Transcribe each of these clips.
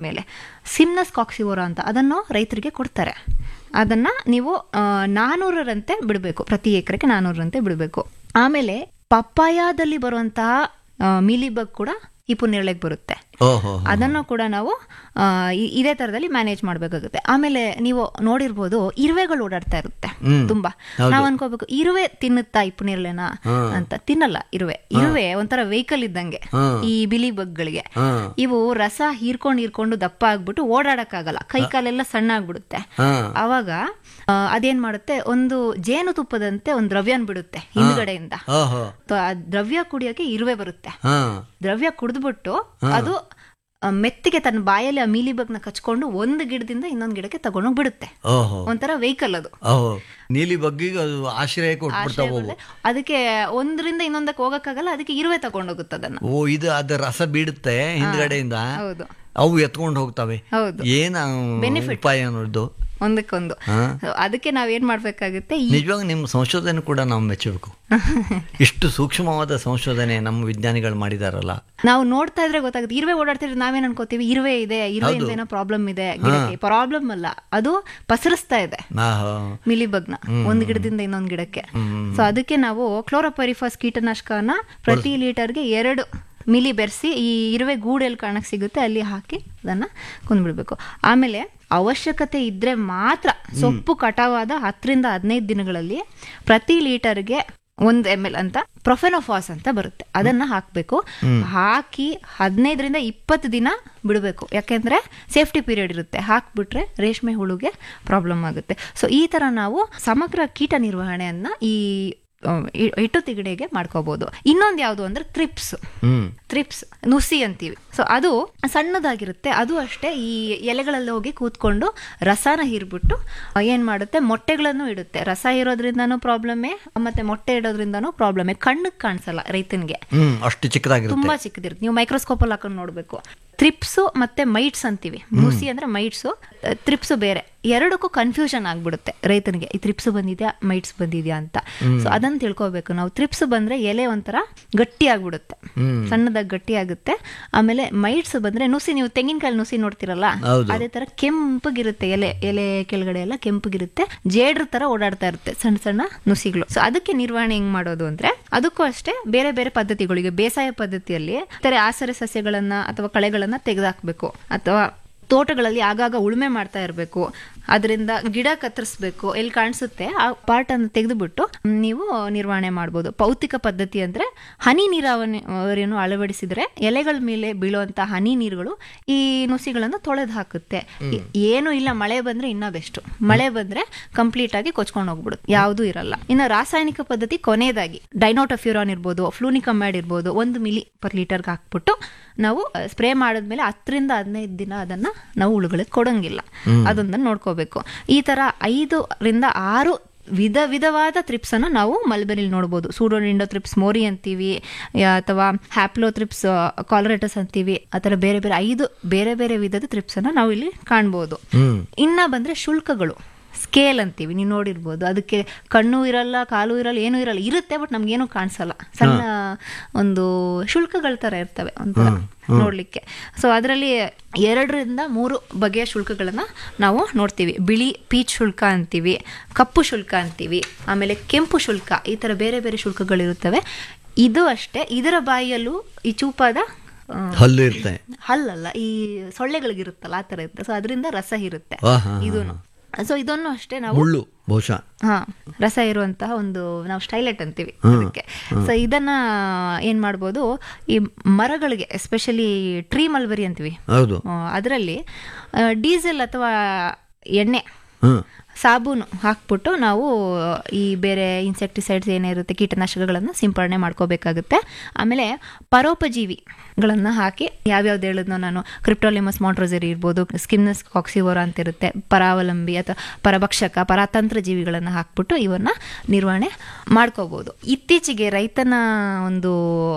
ಆದಮೇಲೆ ಸಿಮ್ನಸ್ ಕಾಕ್ಸಿವೋರಾ ಅಂತ ಅದನ್ನು ರೈತರಿಗೆ ಕೊಡ್ತಾರೆ ಅದನ್ನು ನೀವು ಆ, ನಾನ್ನೂರರಂತೆ ಬಿಡಬೇಕು ಪ್ರತಿ ಎಕರೆಗೆ ನಾನ್ನೂರರಂತೆ ಬಿಡಬೇಕು ಆಮೇಲೆ ಪಪ್ಪಾಯದಲ್ಲಿ ಬರುವಂತಹ ಮಿಲಿಬಗ್ ಕೂಡ ಈ ಪುನ್ನೆರಳೆಗೆ ಬರುತ್ತೆ ಓಹೋ ಅದನ್ನು ಕೂಡ ನಾವು ಆ, ಇ- ಇದೇ ತರದಲ್ಲಿ ಮ್ಯಾನೇಜ್ ಮಾಡಬೇಕಾಗುತ್ತೆ ಆಮೇಲೆ ನೀವು ನೋಡಿರ್ಬೋದು ಇರುವೆಗಳು ಓಡಾಡ್ತಾ ಇರುತ್ತೆ ಹ್ಮ್. ತುಂಬಾ ಹೌದು. ನಾವ್ ಅನ್ಕೋಬೇಕು ಇರುವೆ ತಿನ್ನುತ್ತಾ ಈ ಪುನೀರ್ಲೆನ ಅಂತ ತಿನ್ನಲ್ಲ ಇರುವೆ ಇರುವೆ ಒಂಥರ ವೆಹಿಕಲ್ ಇದ್ದಂಗೆ ಹಾ. ಈ ಬಿಲಿ ಬಗ್ಗಳಿಗೆ ಹಾ ಇವು ರಸ ಹೀರ್ಕೊಂಡು ಹೀರ್ಕೊಂಡು ದಪ್ಪ ಆಗ್ಬಿಟ್ಟು ಓಡಾಡಕ್ಕಾಗಲ್ಲ ಕೈ ಕಾಲೆಲ್ಲ ಸಣ್ಣ ಆಗ್ಬಿಡುತ್ತೆ ಹಾ ಅವಾಗ ಆ, ಅದೇನ್ ಮಾಡುತ್ತೆ ಒಂದು ಜೇನುತುಪ್ಪದಂತೆ ಒಂದು ದ್ರವ್ಯನ್ ಬಿಡುತ್ತೆ ಹಿಂದ್ಗಡೆಯಿಂದ ಓಹೋ ತ- ಆ ದ್ರವ್ಯ ಕುಡಿಯೋಕೆ ಇರುವೆ ಬರುತ್ತೆ ಹಾ ದ್ರವ್ಯ ಕುಡಿದ್ಬಿಟ್ಟು ಅದು ಆ, ಮೆತ್ತಿಗೆ ತನ್ನ ಬಾಯಲ್ಲಿ ಆ ಮೀಲಿಬಗ್ನ ಕಚ್ಕೊಂಡು ಒಂದು ಗಿಡದಿಂದ ಇನ್ನೊಂದು ಗಿಡಕ್ಕೆ ತಗೊಂಡೋಗಿ ಬಿಡುತ್ತೆ ಓಹೋ ಒಂಥರ ವೆಹಿಕಲ್ ಅದು ಓಹೋ ನೀಲಿ ಬಗ್ಗಿಗೆ ಅದು ಆಶ್ರಯ ಕೊಟ್ಬಿಡ್ತಾವ ಆಶ್ರಯ ಕೊಡುತ್ತೆ. ಅದಕ್ಕೆ ಒಂದರಿಂದ ಇನ್ನೊಂದಕ್ಕೆ ಹೋಗಕ್ಕಾಗಲ್ಲ ಅದಕ್ಕೆ ಇರುವೆ ತಗೊಂಡೋಗುತ್ತೆ ಅದನ್ನ ಓ ಇದು ಅದ ರಸ ಬೀಡುತ್ತೆ ಹಿಂದ್ಗಡೆಯಿಂದ ಹೌದು ಅವು ಎತ್ಕೊಂಡು ಹೋಗ್ತವೆ ಹೌದು ಏನ ಉಪಾಯ ಅನ್ನೋದು ಒಂದಕ್ಕೊಂದು ಹಾ. So, ಅದಕ್ಕೆ ನಾವೇನ್ ಮಾಡ್ಬೇಕಾಗುತ್ತೆ ಈ ನಿಜವಾಗ ನಿಮ್ಮ ಸಂಶೋಧನೆ ಕೂಡ ನಾವು ಮೆಚ್ಚಬೇಕು ಇಷ್ಟು ಸೂಕ್ಷ್ಮವಾದ ಸಂಶೋಧನೆ ನಮ್ಮ ವಿಜ್ಞಾನಿಗಳು ಮಾಡಿದಾರಲ್ಲ ನಾವು ನೋಡ್ತಾ ಇದ್ರೆ ಗೊತ್ತಾಗುತ್ತೆ ಇರುವೆ ಓಡಾಡ್ತಿದ್ರೆ ನಾವೇನ್ ಅನ್ಕೋತೀವಿ ಇರುವೆ ಇದೆ ಇರುವೆಯಿಂದ ಏನೋ ಪ್ರಾಬ್ಲಮ್ ಇದೆ ಗಿಡಕ್ಕೆ ಪ್ರಾಬ್ಲಮ್ ಅಲ್ಲ ಅದು ಪಸರಿಸ್ತಾ ಇದೆ ಆಹಾ. ಮಿಲಿಬಗ್ನ ಒಂದು ಗಿಡದಿಂದ ಇನ್ನೊಂದು ಗಿಡಕ್ಕೆ ಸೊ ಅದಕ್ಕೆ ನಾವು ಕ್ಲೋರೋಪರಿಫಾಸ್ ಕೀಟನಾಶಕನ ಪ್ರತಿ ಲೀಟರ್ಗೆ ಎರಡು ಮಿಲಿ ಬೆರೆಸಿ ಈ ಇರುವೆ ಗೂಡು ಎಲ್ಲಿ ಕಾಣಕ್ ಸಿಗುತ್ತೆ ಅಲ್ಲಿ ಹಾಕಿ ಅದನ್ನ ಕುಂದ್ಬಿಡ್ಬೇಕು ಆಮೇಲೆ ಅವಶ್ಯಕತೆ ಇದ್ರೆ ಮಾತ್ರ ಸೊಪ್ಪು ಕಟಾವಾದ ಹತ್ತರಿಂದ ಹದಿನೈದು ದಿನಗಳಲ್ಲಿ ಪ್ರತಿ ಲೀಟರ್ಗೆ ಒಂದು ಎಮ್ ಎಲ್ ಅಂತ ಪ್ರೊಫೆನೋಫಾಸ್ ಅಂತ ಬರುತ್ತೆ ಅದನ್ನ ಹಾಕಬೇಕು ಹಾಕಿ ಹದಿನೈದರಿಂದ ಇಪ್ಪತ್ತು ದಿನ ಬಿಡಬೇಕು ಯಾಕೆಂದ್ರೆ ಸೇಫ್ಟಿ ಪೀರಿಯಡ್ ಇರುತ್ತೆ ಹಾಕ್ಬಿಟ್ರೆ ರೇಷ್ಮೆ ಹುಳುಗೆ ಪ್ರಾಬ್ಲಮ್ ಆಗುತ್ತೆ ಸೊ ಈ ತರ ನಾವು ಸಮಗ್ರ ಕೀಟ ನಿರ್ವಹಣೆಯನ್ನ ಈ ಆ, ಇ- ಇಟ್ಟು ತಿಗಡೆಗೆ ಮಾಡ್ಕೋಬಹುದು ಇನ್ನೊಂದು ಯಾವುದು ಅಂದ್ರೆ ತ್ರಿಪ್ಸ್ ಹ್ಮ್ ತ್ರಿಪ್ಸ್ ನುಸಿ ಅಂತೀವಿ ಸೊ ಅದು ಸಣ್ಣದಾಗಿರುತ್ತೆ ಅದು ಅಷ್ಟೇ ಈ ಎಲೆಗಳಲ್ಲಿ ಹೋಗಿ ಕೂತ್ಕೊಂಡು ರಸನ ಹೀರ್ಬಿಟ್ಟು ಆ, ಏನ್ ಮಾಡುತ್ತೆ ಮೊಟ್ಟೆಗಳನ್ನು ಇಡುತ್ತೆ ರಸ ಇರೋದ್ರಿಂದನೂ ಪ್ರಾಬ್ಲಮೇ ಮತ್ತೆ ಮೊಟ್ಟೆ ಇಡೋದ್ರಿಂದನೂ ಪ್ರಾಬ್ಲಮೇ ಕಣ್ಣಿಗೆ ಕಾಣಿಸಲ್ಲ ರೈತನಿಗೆ ಹ್ಮ್ ಅಷ್ಟು ಚಿಕ್ಕದಾಗಿರುತ್ತೆ ತುಂಬಾ ಚಿಕ್ಕದಿರುತ್ತೆ ನೀವು ಮೈಕ್ರೋಸ್ಕೋಪ್ ಅಲ್ಲಿ ಹಾಕೊಂಡು ನೋಡ್ಬೇಕು ತ್ರಿಪ್ಸು ಮತ್ತೆ ಮೈಟ್ಸ್ ಅಂತೀವಿ ನುಸಿ ಅಂದ್ರೆ ಮೈಟ್ಸು ತ್ರಿಪ್ಸು ಬೇರೆ ಎರಡಕ್ಕೂ ಕನ್ಫ್ಯೂಷನ್ ಆಗ್ಬಿಡುತ್ತೆ ರೈತನಿಗೆ ಈ ತ್ರಿಪ್ಸ್ ಬಂದಿದ್ಯಾ ಮೈಟ್ಸ್ ಬಂದಿದ್ಯಾ ಅಂತ ಸೊ ಅದನ್ನ ತಿಳ್ಕೊಬೇಕು ನಾವು ತ್ರಿಪ್ಸ್ ಬಂದ್ರೆ ಎಲೆ ಒಂಥರ ಗಟ್ಟಿ ಆಗ್ಬಿಡುತ್ತೆ ಹ್ಮ್ ಸಣ್ಣದಾಗಿ ಗಟ್ಟಿ ಆಗುತ್ತೆ ಆಮೇಲೆ ಮೈಟ್ಸ್ ಬಂದ್ರೆ ನುಸಿ ನೀವು ತೆಂಗಿನಕಾಯಿ ನುಸಿ ನೋಡ್ತಿರಲ್ಲ ಹೌದು. ಅದೇ ತರ ಕೆಂಪಗಿರುತ್ತೆ ಎಲೆ ಎಲೆ ಕೆಳಗಡೆ ಎಲ್ಲ ಕೆಂಪಗಿರುತ್ತೆ ಜೇಡ್ರ ತರ ಓಡಾಡ್ತಾ ಇರುತ್ತೆ ಸಣ್ಣ ಸಣ್ಣ ನುಸಿಗಳು ಸೊ ಅದಕ್ಕೆ ನಿರ್ವಹಣೆ ಹೆಂಗ್ ಮಾಡೋದು ಅಂದ್ರೆ ಅದಕ್ಕೂ ಅಷ್ಟೇ ಬೇರೆ ಬೇರೆ ಪದ್ಧತಿಗಳಿಗೆ ಬೇಸಾಯ ಪದ್ಧತಿಯಲ್ಲಿ ಇತರೆ ಆಸರೆ ಸಸ್ಯಗಳನ್ನ ಅಥವಾ ಕಳೆಗಳನ್ನ ತೆಗೆದಾಕ್ಬೇಕು ಅಥವಾ ತೋಟಗಳಲ್ಲಿ ಆಗಾಗ ಉಳುಮೆ ಮಾಡ್ತಾ ಇರಬೇಕು ಅದರಿಂದ ಗಿಡ ಕತ್ತರಿಸ್ಬೇಕು ಎಲ್ಲಿ ಕಾಣಿಸುತ್ತೆ ಆ ಪಾರ್ಟ್ ಅನ್ನು ತೆಗೆದುಬಿಟ್ಟು ನೀವು ನಿರ್ವಹಣೆ ಮಾಡ್ಬೋದು ಭೌತಿಕ ಪದ್ಧತಿ ಅಂದ್ರೆ ಹನಿ ನೀರಾವರಿಯನ್ನು ಅಳವಡಿಸಿದ್ರೆ ಎಲೆಗಳ ಮೇಲೆ ಬೀಳುವಂತ ಹನಿ ನೀರುಗಳು ಈ ನುಸಿಗಳನ್ನು ತೊಳೆದು ಹಾಕುತ್ತೆ ಈ- ಏನು ಇಲ್ಲ ಮಳೆ ಬಂದ್ರೆ ಇನ್ನ ಬೆಸ್ಟ್ ಮಳೆ ಬಂದ್ರೆ ಕಂಪ್ಲೀಟ್ ಆಗಿ ಕೊಚ್ಕೊಂಡು ಹೋಗ್ಬಿಡುತ್ತೆ ಯಾವುದೂ ಇರಲ್ಲ ಇನ್ನು ರಾಸಾಯನಿಕ ಪದ್ಧತಿ ಕೊನೆಯದಾಗಿ ಡೈನೋಟಫ್ಯೂರಾನ್ ಇರ್ಬೋದು ಫ್ಲೂನಿಕಮ್ಯಾಡ್ ಇರ್ಬೋದು ಒಂದು ಮಿಲಿ ಪರ್ ಲೀಟರ್ಗೆ ಹಾಕ್ಬಿಟ್ಟು ನಾವು ಸ್ಪ್ರೇ ಮಾಡಿದ್ಮೇಲೆ ಹತ್ತರಿಂದ ಹದಿನೈದು ದಿನ ಅದನ್ನ ನಾವು ಹುಳುಗಳಿಗೆ ಕೊಡಂಗಿಲ್ಲ ಅದೊಂದನ್ನು ನೋಡ್ಕೋಬೇಕು ಈ ತರ ಐದರಿಂದ ಆರು ವಿಧ ವಿಧವಾದ ತ್ರಿಪ್ಸ್ ಅನ್ನು ನಾವು ಮಲ್ಬೆರಿಲಿ ನೋಡ್ಬೋದು ಸೂಡೋನಿಂಡೋ ತ್ರಿಪ್ಸ್ ಮೋರಿ ಅಂತೀವಿ ಯಾ- ಅಥವಾ ಹ್ಯಾಪ್ಲೋ ತ್ರಿಪ್ಸ್ ಕಾಲರೇಟಸ್ ಅಂತೀವಿ ಆ ಥರ ಬೇರೆ ಬೇರೆ ಐದು ಬೇರೆ ಬೇರೆ ವಿಧದ ತ್ರಿಪ್ಸ್ ಅನ್ನ ನಾವು ಇಲ್ಲಿ ಕಾಣ್ಬೋದು ಹ್ಮ್ ಇನ್ನ ಬಂದ್ರೆ ಶುಲ್ಕಗಳು ಸ್ಕೇಲ್ ಅಂತೀವಿ ನೀವು ನೋಡಿರ್ಬೋದು ಅದಕ್ಕೆ ಕಣ್ಣು ಇರಲ್ಲ ಕಾಲು ಇರಲ್ಲ ಏನೂ ಇರಲ್ಲ ಇರುತ್ತೆ ಬಟ್ ನಮ್ಗೇನು ಕಾಣಿಸಲ್ಲ ಸಣ್ಣ ಒಂದು ಶುಲ್ಕಗಳ ತರ ಇರ್ತವೆ ಒಂಥರ ನೋಡ್ಲಿಕ್ಕೆ ಸೊ ಅದರಲ್ಲಿ ಎರಡರಿಂದ ಮೂರು ಬಗೆಯ ಶುಲ್ಕಗಳನ್ನ ನಾವು ನೋಡ್ತೀವಿ ಬಿಳಿ ಪೀಚ್ ಶುಲ್ಕ ಅಂತೀವಿ ಕಪ್ಪು ಶುಲ್ಕ ಅಂತೀವಿ ಆಮೇಲೆ ಕೆಂಪು ಶುಲ್ಕ ಈ ತರ ಬೇರೆ ಬೇರೆ ಶುಲ್ಕಗಳಿರುತ್ತವೆ ಇದು ಅಷ್ಟೇ ಇದರ ಬಾಯಿಯಲ್ಲೂ ಈ ಚೂಪಾದ ಆ, ಹಲ್ಲು ಇರುತ್ತೆ ಹಲ್ಲಲ್ಲ ಈ ಸೊಳ್ಳೆಗಳಿಗಿರುತ್ತಲ್ಲ ಆ ತರ ಇರುತ್ತೆ ಸೊ ಅದರಿಂದ ರಸ ಇರುತ್ತೆ ಆಹಾ. ಇದೂನು ಸೊ ಇದನ್ನು ಅಷ್ಟೇ ನಾವು ಮುಳ್ಳು ಬಹುಶಃ ಹಾ ರಸ ಇರುವಂತಹ ಒಂದು ನಾವು ಸ್ಟೈಲೆಟ್ ಅಂತೀವಿ ಅದಕ್ಕೆ ಸೊ ಇದನ್ನ ಏನ್ ಮಾಡ್ಬೋದು ಈ ಮರಗಳಿಗೆ ಎಸ್ಪೆಷಲಿ ಟ್ರೀ ಮಲ್ಬರಿ ಅಂತೀವಿ ಹೌದು ಅದರಲ್ಲಿ ಡೀಸೆಲ್ ಅಥವಾ ಎಣ್ಣೆ ಹ್ಮ್ ಸಾಬೂನು ಹಾಕ್ಬಿಟ್ಟು ನಾವು ಈ ಬೇರೆ ಇನ್ಸೆಕ್ಟಿಸೈಡ್ಸ್ ಏನೇ ಇರುತ್ತೆ ಕೀಟನಾಶಕಗಳನ್ನು ಸಿಂಪರಣೆ ಮಾಡ್ಕೋಬೇಕಾಗುತ್ತೆ ಆಮೇಲೆ ಪರೋಪಜೀವಿಗಳನ್ನು ಹಾಕಿ ಯಾವ್ಯಾವ್ದು ಹೇಳಿದ್ನೋ ನಾನು ಕ್ರಿಪ್ಟೋಲಿಮಸ್ ಮಾಂಟ್ರೋಸೆರಿ ಇರ್ಬೋದು ಸ್ಕಿಮ್ನಸ್ ಕಾಕ್ಸಿವೋರಾ ಅಂತ ಇರುತ್ತೆ ಪರಾವಲಂಬಿ ಅಥವಾ ಪರಭಕ್ಷಕ ಪರಾತಂತ್ರ ಜೀವಿಗಳನ್ನು ಹಾಕ್ಬಿಟ್ಟು ಇವನ್ನ ನಿರ್ವಹಣೆ ಮಾಡ್ಕೋಬಹುದು ಇತ್ತೀಚೆಗೆ ರೈತನ ಒಂದು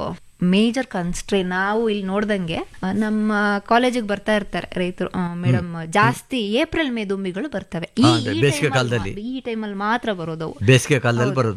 ಮೇಜರ್ ಕನ್ಸ್ಟ್ರೇ ನಾವು ಇಲ್ಲಿ ನೋಡ್ದಂಗೆ ಆ, ನಮ್ಮ ಕಾಲೇಜಿಗೆ ಬರ್ತಾ ಇರ್ತಾರೆ ರೈತರು ಮೇಡಮ್ ಜಾಸ್ತಿ ಏಪ್ರಿಲ್ ಮೇ ದುಂಬಿಗಳು ಬರ್ತವೆ ಈ ಹಾ, ಅದೇ ಈ ಬೇಸಿಗೆ time ಅಲ್ಲಿ ಕಾಲದಲ್ಲಿ. ಮಾ- ಈ ಟೈಮಲ್ಲಿ ಮಾತ್ರ ಬರೋದು ಅವು ಬೇಸಿಗೆ ಕಾಲದಲ್ಲಿ ಬರೋದು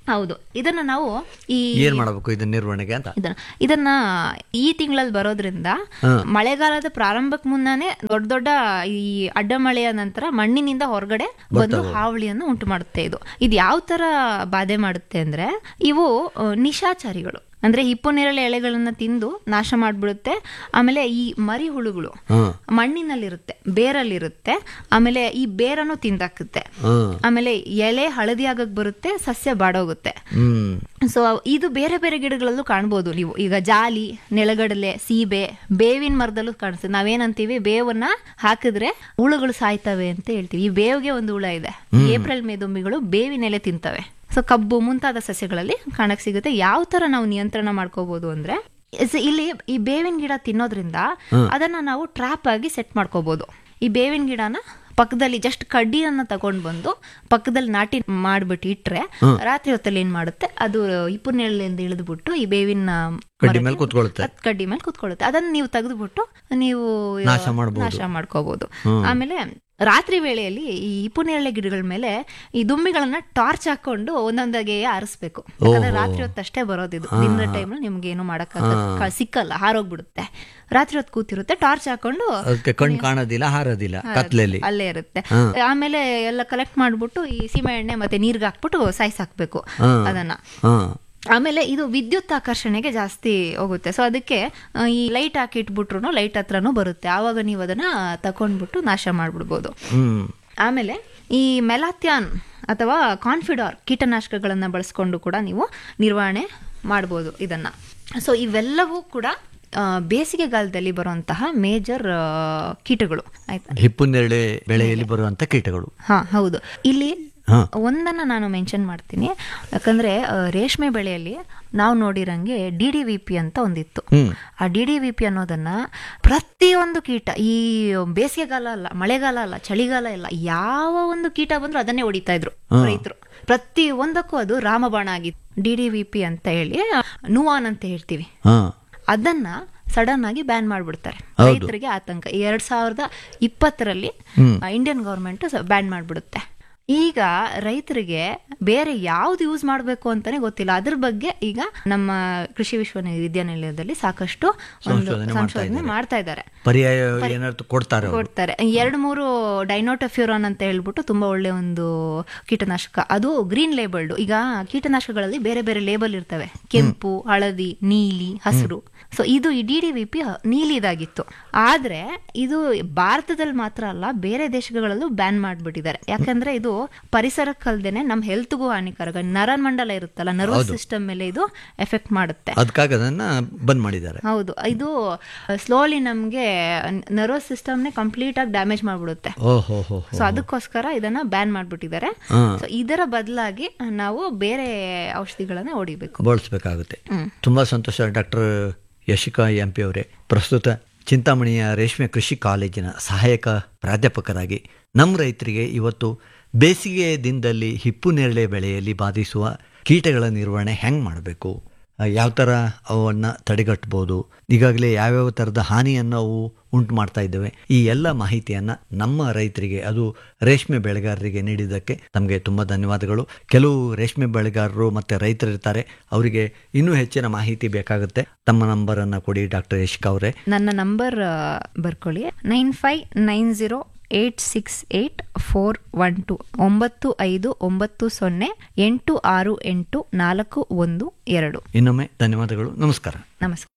ಹೌದು ಇದನ್ನ ನಾವು ಈ ಏನ್ ಮಾಡಬೇಕು ಇದನ್ನ ನಿರ್ವಹಣೆಗೆ ಅಂತ ಇದನ್ನ ಇದನ್ನ ಈ ತಿಂಗಳಲ್ಲಿ ಬರೋದ್ರಿಂದ ಮಳೆಗಾಲದ ಪ್ರಾರಂಭಕ್ಕೆ ಮುನ್ನಾನೆ ದೊಡ್ಡ ದೊಡ್ಡ ಈ ಅಡ್ಡ ಮಳೆಯ ನಂತರ ಮಣ್ಣಿನಿಂದ ಹೊರಗಡೆ ಬಂದು ಹಾವಳಿಯನ್ನು ಉಂಟು ಮಾಡುತ್ತೆ ಇದು ಇದು ಯಾವ ತರ ಬಾಧೆ ಮಾಡುತ್ತೆ ಅಂದ್ರೆ ಇವು ಆ, ನಿಶಾಚಾರಿಗಳು ಅಂದ್ರೆ ಹಿಪ್ಪು ನೇರಳೆ ಎಲೆಗಳನ್ನ ತಿಂದು ನಾಶ ಮಾಡ್ಬಿಡುತ್ತೆ ಆಮೇಲೆ ಈ ಮರಿ ಹುಳುಗಳು ಹ್ಮ್ ಮಣ್ಣಿನಲ್ಲಿರುತ್ತೆ ಬೇರಲ್ಲಿರುತ್ತೆ ಆಮೇಲೆ ಈ ಬೇರನ್ನು ತಿಂದಾಕುತ್ತೆ ಹ್ಮ್ ಆಮೇಲೆ ಎಲೆ ಹಳದಿ ಆಗಕ್ ಬರುತ್ತೆ ಸಸ್ಯ ಬಾಡೋಗುತ್ತೆ ಹ್ಮ್ ಸೊ ಇದು ಬೇರೆ ಬೇರೆ ಗಿಡಗಳಲ್ಲೂ ಕಾಣ್ಬೋದು ನೀವು ಈಗ ಜಾಲಿ ನೆಲಗಡಲೆ ಸೀಬೆ ಬೇವಿನ ಮರದಲ್ಲೂ ಕಾಣಿಸ್ತದೆ ನಾವೇನಂತೀವಿ ಬೇವನ್ನ ಹಾಕಿದ್ರೆ ಹುಳುಗಳು ಸಾಯ್ತವೆ ಅಂತ ಹೇಳ್ತೀವಿ ಈ ಬೇವಿಗೆ ಒಂದು ಹುಳ ಇದೆ ಏಪ್ರಿಲ್ ಮೇ ದುಂಬಿಗಳು ಬೇವಿನ ಎಲೆ ತಿಂತವೆ ಸೊ ಕಬ್ಬು ಮುಂತಾದ ಸಸ್ಯಗಳಲ್ಲಿ ಕಾಣಕ್ ಸಿಗುತ್ತೆ ಯಾವ ತರ ನಾವು ನಿಯಂತ್ರಣ ಮಾಡ್ಕೋಬಹುದು ಅಂದ್ರೆ ಇಸ್- ಇಲ್ಲಿ ಈ ಬೇವಿನ ಗಿಡ ತಿನ್ನೋದ್ರಿಂದ ಅದನ್ನ ನಾವು ಟ್ರ್ಯಾಪ್ ಆಗಿ ಸೆಟ್ ಮಾಡ್ಕೋಬಹುದು ಈ ಬೇವಿನ ಗಿಡನ ಪಕ್ಕದಲ್ಲಿ ಜಸ್ಟ್ ಕಡ್ಡಿಯನ್ನ ತಗೊಂಡ್ ಬಂದು ಪಕ್ಕದಲ್ಲಿ ನಾಟಿ ಮಾಡ್ಬಿಟ್ಟು ಇಟ್ರೆ ರಾತ್ರಿ ಹೊತ್ತಲ್ಲಿ ಏನ್ ಮಾಡುತ್ತೆ ಅದು ಇಪ್ಪು ನೆರಳಿಂದ ಇಳಿದ್ಬಿಟ್ಟು ಈ ಬೇವಿನ ಕಡ್ಡಿ ಮೇಲೆ ಕೂತ್ಕೊಳ್ಳುತ್ತೆ ಅದ್ ಕಡ್ಡಿ ಮೇಲೆ ಕುತ್ಕೊಳ್ಳುತ್ತೆ ಅದನ್ನ ನೀವು ತೆಗೆದುಬಿಟ್ಟು ನೀವು ನಾಶ ಮಾಡ್ಬೋದು. ನಾಶ ಮಾಡ್ಕೋಬಹುದು ಆಮೇಲೆ ರಾತ್ರಿ ವೇಳೆಯಲ್ಲಿ ಈ ಇಪ್ಪುನೇರಳೆ ಗಿಡಗಳ ಮೇಲೆ ಈ ದುಂಬಿಗಳನ್ನ ಟಾರ್ಚ್ ಹಾಕೊಂಡು ಒಂದೊಂದಾಗೆ ಆರಿಸ್ಬೇಕು ಯಾಕಂದ್ರೆ ರಾತ್ರಿ ಹೊತ್ತಷ್ಟೇ ಬರೋದಿದು ದಿನದ ಟೈಮ್ ನಿಮ್ಗೆ ಏನು ಮಾಡಕ್ಕಾಗ ಸಿಕ್ಕಲ್ಲ ಹಾರೋಗ್ಬಿಡುತ್ತೆ ರಾತ್ರಿ ಹೊತ್ತು ಕೂತಿರುತ್ತೆ ಟಾರ್ಚ್ ಹಾಕೊಂಡು ಅದಕ್ಕೆ ಕಣ್ ಕಾಣೋದಿಲ್ಲ ಹಾರೋದಿಲ್ಲ ಕತ್ಲೆಯಲ್ಲಿ ಅಲ್ಲೇ ಇರುತ್ತೆ ಆಮೇಲೆ ಎಲ್ಲ ಕಲೆಕ್ಟ್ ಮಾಡ್ಬಿಟ್ಟು ಈ ಸೀಮೆ ಎಣ್ಣೆ ಮತ್ತೆ ನೀರ್ಗೆ ಹಾಕ್ಬಿಟ್ಟು ಸಾಯಿಸಾಕ್ಬೇಕು ಅದನ್ನ ಹ್ಮ್ ಆಮೇಲೆ ಇದು ವಿದ್ಯುತ್ ಆಕರ್ಷಣೆಗೆ ಜಾಸ್ತಿ ಹೋಗುತ್ತೆ ಸೊ ಅದಕ್ಕೆ ಆ, ಈ ಲೈಟ್ ಹಾಕಿ ಇಟ್ಬಿಟ್ರು ಲೈಟ್ ಹತ್ರನೂ ಬರುತ್ತೆ ಆವಾಗ ನೀವು ಅದನ್ನ ತಕೊಂಡ್ಬಿಟ್ಟು ನಾಶ ಮಾಡ್ಬಿಡ್ಬೋದು ಹ್ಮ್ ಆಮೇಲೆ ಈ ಮೆಲಾಥ್ಯಾನ್ ಅಥವಾ ಕಾನ್ಫಿಡಾರ್ ಕೀಟನಾಶಕಗಳನ್ನ ಬಳಸ್ಕೊಂಡು ಕೂಡ ನೀವು ನಿರ್ವಹಣೆ ಮಾಡ್ಬೋದು ಇದನ್ನ ಸೊ ಇವೆಲ್ಲವೂ ಕೂಡ ಆ, ಬೇಸಿಗೆಗಾಲದಲ್ಲಿ ಬರುವಂತಹ ಮೇಜರ್ ಕೀಟಗಳು ಆಯ್ತಾ ಹಿಪ್ಪು ನೇರಳೆ ಬೆಳೆಯಲ್ಲಿ ಬರುವಂತ ಕೀಟಗಳು ಹಾ ಹೌದು ಇಲ್ಲಿ ಹಾ. ಒಂದನ್ನ ನಾನು ಮೆನ್ಷನ್ ಮಾಡ್ತೀನಿ ಯಾಕಂದ್ರೆ ಆ, ರೇಷ್ಮೆ ಬೆಳೆಯಲ್ಲಿ ನಾವು ನೋಡಿರಂಗೆ ಡಿ ಡಿ ವಿ ಪಿ ಅಂತ ಒಂದಿತ್ತು ಹ್ಮ್ ಆ ಡಿ ಡಿ ವಿ ಪಿ ಅನ್ನೋದನ್ನ ಪ್ರತಿಯೊಂದು ಕೀಟ ಈ ಬೇಸಿಗೆಗಾಲ ಅಲ್ಲ ಮಳೆಗಾಲ ಅಲ್ಲ ಚಳಿಗಾಲ ಇಲ್ಲ ಯಾವ ಒಂದು ಕೀಟ ಬಂದ್ರು ಅದನ್ನೇ ಹೊಡಿತಾ ಇದ್ರು ರೈತರು ಪ್ರತಿ ಒಂದಕ್ಕೂ ಅದು ರಾಮಬಾಣ ಆಗಿತ್ತು ಡಿ ಡಿ ವಿ ಪಿ ಅಂತ ಹೇಳಿ ನುವಾನ್ ಅಂತ ಹೇಳ್ತೀವಿ ಹಾ ಅದನ್ನ ಸಡನ್ ಆಗಿ ಬ್ಯಾನ್ ಮಾಡ್ಬಿಡ್ತಾರೆ ಹೌದು. ರೈತರಿಗೆ ಆತಂಕ ಎರಡ್ ಸಾವಿರದ ಇಪ್ಪತ್ತರಲ್ಲಿ ಇಂಡಿಯನ್ ಗವರ್ಮೆಂಟ್ ಬ್ಯಾನ್ ಮಾಡ್ಬಿಡುತ್ತೆ ಈಗ ರೈತರಿಗೆ ಬೇರೆ ಯಾವ್ದು ಯೂಸ್ ಮಾಡಬೇಕು ಅಂತಾನೆ ಗೊತ್ತಿಲ್ಲ ಅದ್ರ ಬಗ್ಗೆ ಈಗ ನಮ್ಮ ಕೃಷಿ ವಿಶ್ವವಿದ್ಯಾನಿಲಯದಲ್ಲಿ ಸಾಕಷ್ಟು ಒಂದು ಸಂಶೋಧನೆ ಮಾಡ್ತಾ ಸಂಶೋಧನೆ ಮಾಡ್ತಾ ಇದ್ದಾರೆ ಪರ್ಯಾಯ ಏನಾದ್ರು ಕೊಡ್ತಾರೆ ಅವ್ರು? ಕೊಡ್ತಾರೆ ಎರಡು ಮೂರು ಡೈನೋಟಫ್ಯೂರಾನ್ ಅಂತ ಹೇಳ್ಬಿಟ್ಟು ತುಂಬಾ ಒಳ್ಳೆ ಒಂದು ಕೀಟನಾಶಕ ಅದು ಗ್ರೀನ್ ಲೇಬಲ್ಡ್ ಈಗ ಕೀಟನಾಶಕಗಳಲ್ಲಿ ಬೇರೆ ಬೇರೆ ಲೇಬಲ್ ಇರ್ತವೆ ಕೆಂಪು ಹಳದಿ ನೀಲಿ ಹಸಿರು ಸೊ ಇದು ಡಿ ಡಿ ವಿ ಪಿ ನೀಲಿದಾಗಿತ್ತು ಆದ್ರೆ ಇದು ಭಾರತದಲ್ಲಿ ಮಾತ್ರ ಅಲ್ಲ ಬೇರೆ ದೇಶಗಳಲ್ಲೂ ಬ್ಯಾನ್ ಮಾಡ್ಬಿಟ್ಟಿದ್ದಾರೆ ಯಾಕಂದ್ರೆ ಇದು ಪರಿಸರಕ್ಕಲ್ದೇನೆ ನಮ್ಮ ಹೆಲ್ತ್ಗೂ ಹಾನಿಕಾರಕ ನರಮಂಡಲ ಇರುತ್ತಲ್ಲ ನರ್ವಸ್ ಸಿಸ್ಟಮ್ ಮೇಲೆ ಇದು ಎಫೆಕ್ಟ್ ಮಾಡುತ್ತೆ ಅದಕ್ಕಾಗಿ ಅದನ್ನ ಬಂದ್ ಮಾಡಿದ್ದಾರೆ ಹೌದು ಇದು ಸ್ಲೋಲಿ ನಮ್ಗೆ ನರ್ವಸ್ ಸಿಸ್ಟಮ್ನೇ ಕಂಪ್ಲೀಟ್ ಆಗಿ ಡ್ಯಾಮೇಜ್ ಮಾಡ್ಬಿಡುತ್ತೆ ಓಹೋ ಹೋ ಸೊ ಅದಕ್ಕೋಸ್ಕರ ಇದನ್ನ ಬ್ಯಾನ್ ಮಾಡ್ಬಿಟ್ಟಿದ್ದಾರೆ ಹಾ. ಸೊ ಇದರ ಬದಲಾಗಿ ನಾವು ಬೇರೆ ಔಷಧಿಗಳನ್ನ ಹೊಡಿಬೇಕು ಬಳಸಬೇಕಾಗುತ್ತೆ ತುಂಬಾ ಸಂತೋಷ ಡಾಕ್ಟರ್ ಯಶಿಕಾ ಎಂ ಪಿ ಅವರೇ ಪ್ರಸ್ತುತ ಚಿಂತಾಮಣಿಯ ರೇಷ್ಮೆ ಕೃಷಿ ಕಾಲೇಜಿನ ಸಹಾಯಕ ಪ್ರಾಧ್ಯಾಪಕರಾಗಿ ನಮ್ಮ ರೈತರಿಗೆ ಇವತ್ತು ಬೇಸಿಗೆ ದಿನದಲ್ಲಿ ಹಿಪ್ಪು ನೇರಳೆ ಬೆಳೆಯಲ್ಲಿ ಬಾಧಿಸುವ ಕೀಟಗಳ ನಿರ್ವಹಣೆ ಹೆಂಗೆ ಮಾಡಬೇಕು ಯಾವ ಥರ ಅವನ್ನು ತಡೆಗಟ್ಬೋದು ಈಗಾಗಲೇ ಯಾವ್ಯಾವ ಥರದ ಹಾನಿಯನ್ನು ಅವು ಉಂಟು ಮಾಡ್ತಾ ಇದ್ದಾವೆ ಈ ಎಲ್ಲ ಮಾಹಿತಿಯನ್ನು ನಮ್ಮ ರೈತರಿಗೆ ಅದು ರೇಷ್ಮೆ ಬೆಳೆಗಾರರಿಗೆ ನೀಡಿದ್ದಕ್ಕೆ ತಮಗೆ ತುಂಬ ಧನ್ಯವಾದಗಳು ಕೆಲವು ರೇಷ್ಮೆ ಬೆಳೆಗಾರರು ಮತ್ತು ರೈತರಿರ್ತಾರೆ ಅವರಿಗೆ ಇನ್ನೂ ಹೆಚ್ಚಿನ ಮಾಹಿತಿ ಬೇಕಾಗುತ್ತೆ ತಮ್ಮ ನಂಬರನ್ನು ಕೊಡಿ ಡಾಕ್ಟರ್ ಯಶಿಕಾ ಅವರೇ ನನ್ನ ನಂಬರ್ ಬರ್ಕೊಳ್ಳಿ nine five nine zero eight six eight four one two ಒಂಬತ್ತು ಐದು ಒಂಬತ್ತು ಸೊನ್ನೆ ಎಂಟು ಆರು ಎಂಟು ನಾಲ್ಕು ಒಂದು ಎರಡು ಇನ್ನೊಮ್ಮೆ ಧನ್ಯವಾದಗಳು ನಮಸ್ಕಾರ ನಮಸ್ಕಾರ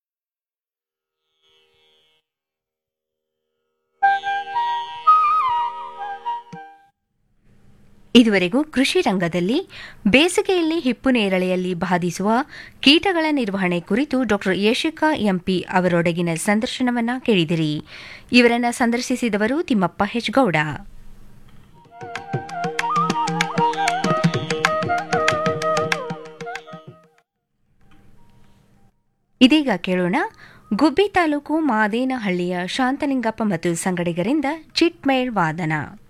ಇದುವರೆಗೂ ಕೃಷಿ ರಂಗದಲ್ಲಿ ಬೇಸಿಗೆಯಲ್ಲಿ ಹಿಪ್ಪು ನೇರಳೆಯಲ್ಲಿ ಬಾಧಿಸುವ ಕೀಟಗಳ ನಿರ್ವಹಣೆ ಕುರಿತು ಡಾಕ್ಟರ್ ಯಶಿಕಾ ಎಂಪಿ ಅವರೊಡಗಿನ ಸಂದರ್ಶನವನ್ನ ಕೇಳಿದಿರಿ ಇವರನ್ನ ಸಂದರ್ಶಿಸಿದವರು ತಿಮ್ಮಪ್ಪ ಹೆಚ್ಗೌಡ ಇದೀಗ ಕೇಳೋಣ ಗುಬ್ಬಿ ತಾಲೂಕು ಮಾದೇನಹಳ್ಳಿಯ ಶಾಂತಲಿಂಗಪ್ಪ ಮತ್ತು ಸಂಗಡಿಗರಿಂದ ಚಿಟ್ಮೇಳ್ ವಾದನ